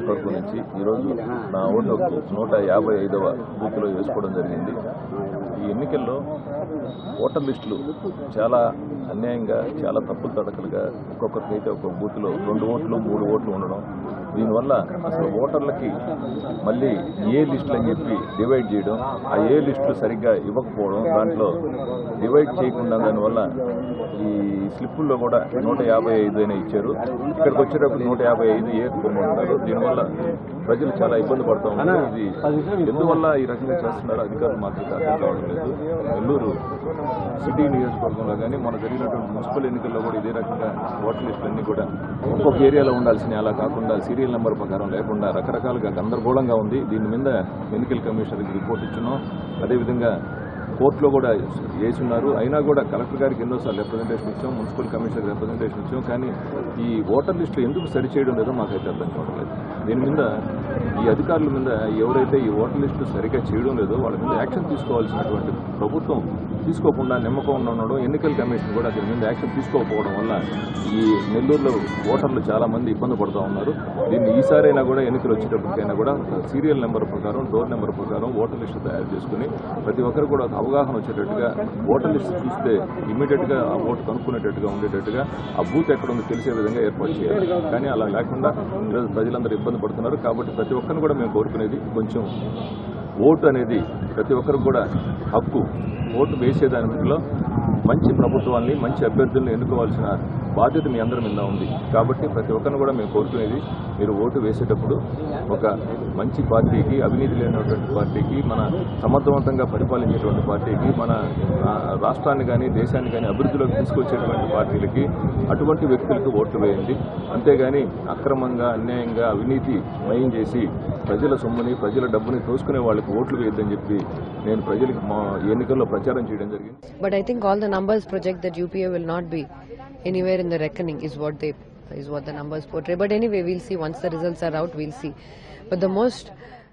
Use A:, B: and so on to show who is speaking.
A: నియోజకవర్గం నుంచి ఈరోజు నా ఓటు హక్కు నూట యాభై ఐదవ బూత్లో వేసుకోవడం జరిగింది ఈ ఎన్నికల్లో ఓటర్ లిస్టులు చాలా అన్యాయంగా చాలా తప్పులు తడకలుగా ఒక్కొక్కరికైతే ఒక్కొక్క బూత్లో రెండు ఓట్లు మూడు ఓట్లు ఉండడం దీనివల్ల అసలు ఓటర్లకి మళ్ళీ ఏ లిస్టులు అని చెప్పి డివైడ్ చేయడం ఆ ఏ లిస్టులు సరిగ్గా ఇవ్వకపోవడం దాంట్లో డివైడ్ చేయకుండా దానివల్ల ఈ స్లిప్పుల్లో కూడా నూట యాభై ఐదు అయినా ఇచ్చారు ఇక్కడికి వచ్చేటప్పుడు నూట యాభై ఐదు ఏ ఉన్నారు దీనివల్ల ప్రజలు చాలా ఇబ్బంది పడుతూ ఉన్నారు ఇది ఎందువల్ల ఈ రకంగా చేస్తున్నారు అధికారులు మాత్రం అర్థం కావడం లేదు నెల్లూరు సిటీ నియోజకవర్గంలో కానీ మన జరిగినటువంటి మున్సిపల్ ఎన్నికల్లో కూడా ఇదే రకంగా ఓటర్ లిస్టులన్నీ కూడా ఒక్కొక్క ఏరియాలో ఉండాల్సిన అలా కాకుండా సీరియల్ నెంబర్ ప్రకారం లేకుండా రకరకాలుగా గందరగోళంగా ఉంది దీని మీద ఎన్నికల కమిషనర్కి రిపోర్ట్ ఇచ్చినాం అదేవిధంగా కోర్టులో కూడా వేసున్నారు అయినా కూడా కలెక్టర్ గారికి ఎన్నోసార్లు రిప్రజెంటేషన్ ఇచ్చాం మున్సిపల్ కమిషనర్ రిప్రజెంటేషన్ ఇచ్చాం కానీ ఈ ఓటర్ లిస్టులు ఎందుకు సరిచేయడం లేదో మాకైతే అర్థం కావట్లేదు దీని మీద ఈ అధికారుల మీద ఎవరైతే ఈ ఓటర్ లిస్టు సరిగ్గా చేయడం లేదో వాళ్ళ మీద యాక్షన్ తీసుకోవాల్సినటువంటి ప్రభుత్వం తీసుకోకుండా నిమ్మకం ఉండడం ఎన్నికల కమిషన్ కూడా దీని మీద యాక్షన్ తీసుకోకపోవడం వల్ల ఈ నెల్లూరులో ఓటర్లు చాలా మంది ఇబ్బంది పడుతూ ఉన్నారు దీన్ని ఈసారైనా కూడా ఎన్నికలు వచ్చేటప్పటికైనా కూడా సీరియల్ నెంబర్ ప్రకారం డోర్ నెంబర్ ప్రకారం ఓటర్ లిస్టు తయారు చేసుకుని ప్రతి ఒక్కరు కూడా ఒక అవగాహన వచ్చేటట్టుగా ఓటర్ లిస్ట్ చూస్తే ఇమీడియట్ గా ఆ ఓటు కనుక్కునేటట్టుగా ఉండేటట్టుగా ఆ బూత్ ఎక్కడ ఉందో తెలిసే విధంగా ఏర్పాటు చేయాలి కానీ అలా లేకుండా ఈరోజు ప్రజలందరూ ఇబ్బంది పడుతున్నారు కాబట్టి ప్రతి ఒక్కరిని కూడా మేము కోరుకునేది కొంచెం ఓటు అనేది ప్రతి ఒక్కరికి కూడా హక్కు ఓటు వేసేదానిలో మంచి ప్రభుత్వాన్ని మంచి అభ్యర్థులను ఎన్నుకోవాల్సిన బాధ్యత మీ అందరి మీద ఉంది కాబట్టి ప్రతి ఒక్కరిని కూడా మేము కోరుకునేది మీరు ఓటు వేసేటప్పుడు ఒక మంచి పార్టీకి అవినీతి లేనటువంటి పార్టీకి మన సమర్థవంతంగా పరిపాలించేటువంటి పార్టీకి మన ఆ, రాష్ట్రాన్ని కానీ దేశాన్ని కానీ అభివృద్ధిలోకి తీసుకొచ్చేటువంటి పార్టీలకి అటువంటి వ్యక్తులకు ఓట్లు వేయండి అంతేగాని అక్రమంగా అన్యాయంగా అవినీతి మయం చేసి ప్రజల సొమ్ముని ప్రజల డబ్బుని తోసుకునే వాళ్ళకి ఓట్లు వేయొద్దని చెప్పి నేను ప్రజలకు మా ఎన్నికల్లో ప్రచారం చేయడం జరిగింది
B: But I think all the numbers project that UPA will not be anywhere in the reckoning is what they is what the numbers portray. But anyway, we'll see once the results are out. We'll see. But the most